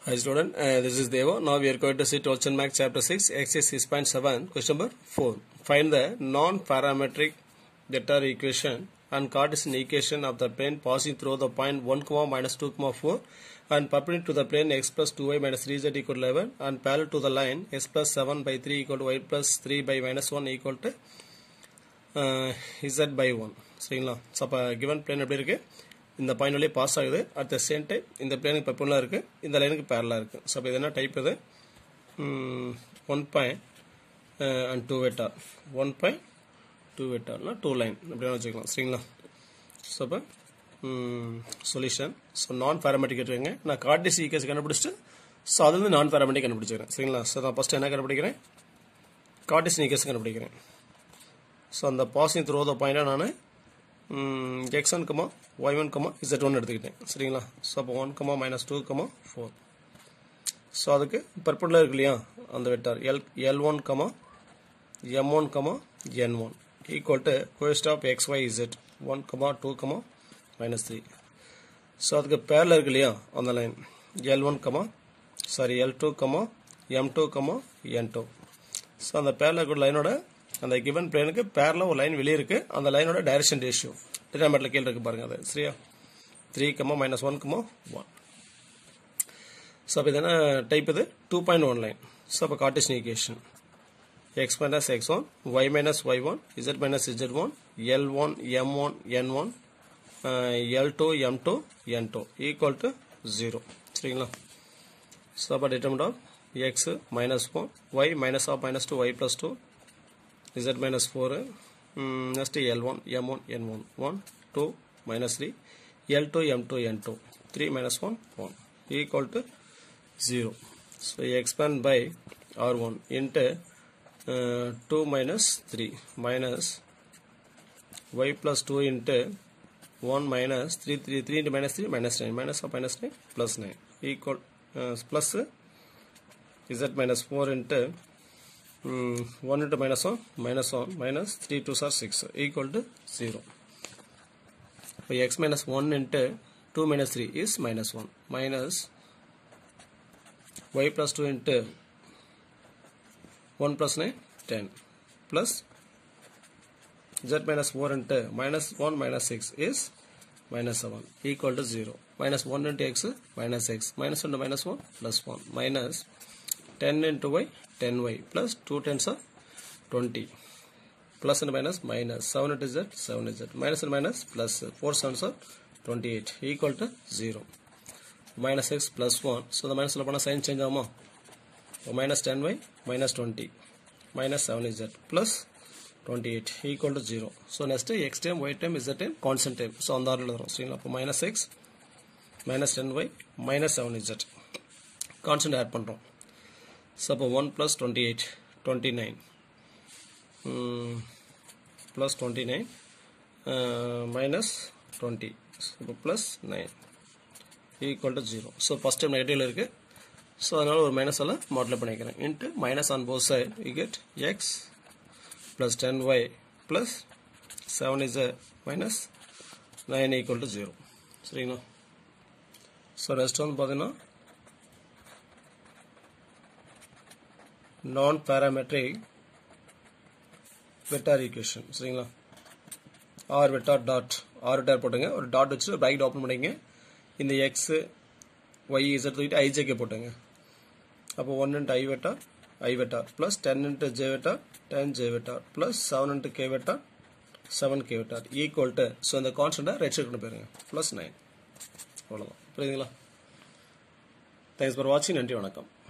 Hi student, uh, this is Devo. Now we are going to see 12th and Max chapter 6, exercise 6.7, question number 4. Find the non-parametric vector equation and Cartesian equation of the plane passing through the point 1, comma minus 2, comma 4 and perpendicular to the plane x plus 2y minus 3z equal to 11 and parallel to the line x plus 7 by 3 equal to y plus 3 by minus 1 equal to uh, z by 1 சரிங்களா so அப்போ given plane எப்படி இருக்குது இந்த point வழியே pass ஆகுது at the same time இந்த பிளேனுக்கு பர்புலாக இருக்குது இந்த லைனுக்கு பேரலாக இருக்குது ஸோ அப்போ இது என்ன டைப் இது one point and two vector one point two வெட்டார்னா டூ லைன் அப்படின்னு வச்சுக்கலாம் சரிங்களா ஸோ அப்போ சொல்யூஷன் ஸோ நான் பேராமெட்ரிக் எடுத்துக்கங்க நான் கார்டிஸ் ஈக்கஸ் கண்டுபிடிச்சிட்டு ஸோ அது வந்து நான் பேராமெட்ரிக் கண்டுபிடிச்சிக்கிறேன் சரிங்களா ஸோ நான் ஃபஸ்ட்டு என்ன கண்டுபிடிக்கிறேன் கார்டிஸ் ஈக்கஸ் கண்டுபிடிக்கிறேன் ஸோ அந்த பாசிங் த்ரோ த பாயிண்டாக நான் x one comma y one comma z one எடுத்துக்கிட்டேன் சரிங்களா ஸோ அப்போ one comma minus two comma four so அதுக்கு பர்புலர் இருக்கு இல்லையா அந்த vector L L one comma M one comma N one equal to கோஸ்ட் of x y z one comma two comma minus three so அதுக்கு பேரில் இருக்கு இல்லையா அந்த line L one comma sorry L two comma M two comma N two so அந்த பேரில் இருக்கிற லைனோட அந்த கிவன் பிளேனுக்கு பேரில் ஒரு லைன் வெளியே இருக்கு அந்த லைனோட டைரக்ஷன் ரேஷியோ டினாமேட்டில் கீழே இருக்கு பாருங்க அது சரியா three comma minus one comma one so அப்போ இது என்ன டைப் இது two point one line so அப்போ cartesian equation x minus x one y minus y one z minus z one L one M one N one L two M two N two equal to zero சரிங்களா so அப்போ determinant of x minus one y minus of minus two y plus two z minus 4 um, next l1 m1 n1 1 2 minus 3 l2 m2 n2 3 minus 1 1 equal to 0 so you expand by r1 into uh, 2 minus 3 minus y plus 2 into 1 minus 3 3 3 into minus 3 minus 9 minus of minus 9 plus 9 equal uh, plus z minus 4 into Mm, 1 into minus 1 minus 1 minus 3 2s are 6 equal to 0 so x minus 1 into 2 minus 3 is minus 1 minus y plus 2 into 1 plus 9 10 plus z minus 4 into minus 1 minus 6 is minus 7 equal to 0 minus 1 into x minus x minus 1 into minus 1 plus 1 minus 10 into y 10y plus 2 tens are 20 plus and minus minus 7 into z 7 z minus and minus plus 4 sevens are 28 equal to 0 minus x plus 1 so the minus la sign change ஆகுமா so minus 10y minus 20 minus 7z plus 28 equal to 0 so next x time y time z time constant time so அந்த ஆர்டர்ல வரும் சரிங்களா அப்போ minus x minus 10y minus 7z constant add பண்றோம் so அப்போ 1 plus 28 29 um, plus 29 uh, minus 20 so plus 9 equal to 0 so first time நெகட்டிவ்ல இருக்கு so அதனால் ஒரு மைனஸ் எல்லாம் மாடல் பண்ணிக்கிறேன் into minus on both side you get x plus ten y plus seven is minus nine equal to zero சரிங்களா so rest வந்து பார்த்தீங்கன்னா நான் parametric vector equation சரிங்களா r vector dot r vector போட்டுங்க ஒரு dot வச்சு bright open பண்ணிங்க இந்த எக்ஸ் ஒய் இசட் தூக்கிட்டு ஐஜேக்கே போட்டுங்க அப்போ one into i vector i vector plus ten into j vector ten j vector plus seven into k vector seven k vector equal to so இந்த கான்ஸ்டண்ட்டை right side கொண்டு போயிருங்க plus nine அவ்வளோதான் புரியுதுங்களா thanks for வாட்சிங் நன்றி வணக்கம்